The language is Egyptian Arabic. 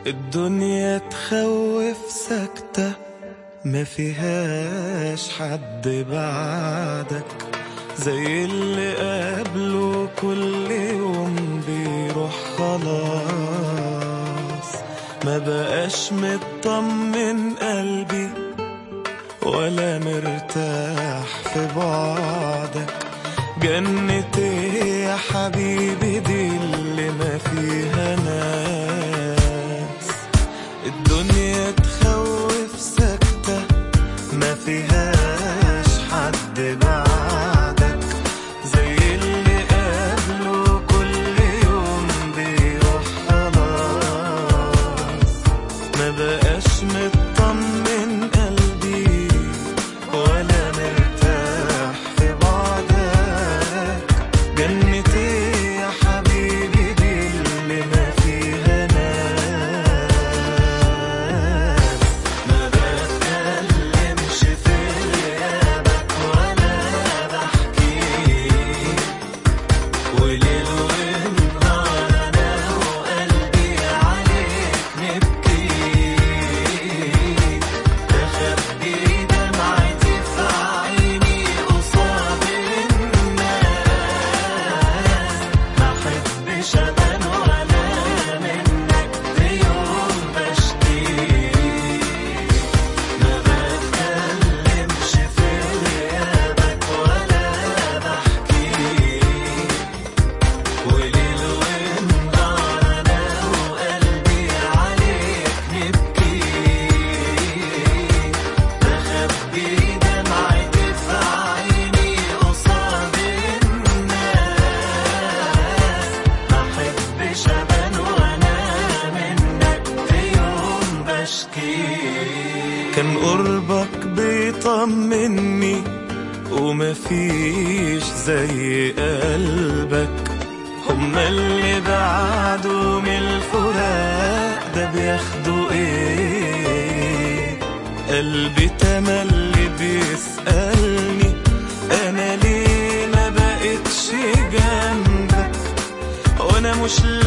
الدنيا تخوف سكتة ما فيهاش حد بعدك زي اللي قبله كل يوم بيروح خلاص ما بقاش مطمن قلبي ولا مرتاح في بعدك جنتي يا حبيبي دي اللي ما فيها ناس الدنيا تخوف سكتة ما فيهاش حد بعدك زي اللي قبله كل يوم بيروح خلاص ما بقاش مطمن قلبي ولا مرتاح في بعدك جنتي يا حبيبي دي اللي ما فيها ناس ما بتكلمش في غيابك ولا بحكي وليل ونهار انا وقلبي عليك نبكي بخبي دمعتي في عيني قصاد الناس ما احبش ابان ولا منك في يوم بشكي ما بتكلمش في غيابك ولا بحكي وليل ونهار انا وقلبي عليك نبكي بخبي دمعتي في عيني قصاد الناس ما احبش ابان وانا منك في يوم بشكي كان قربك بيطمني ومفيش زي قلبك هما اللي بعدوا من الفراق ده بياخدوا ايه قلبي تملي بيسألني انا ليه ما بقتش جنبك وانا مش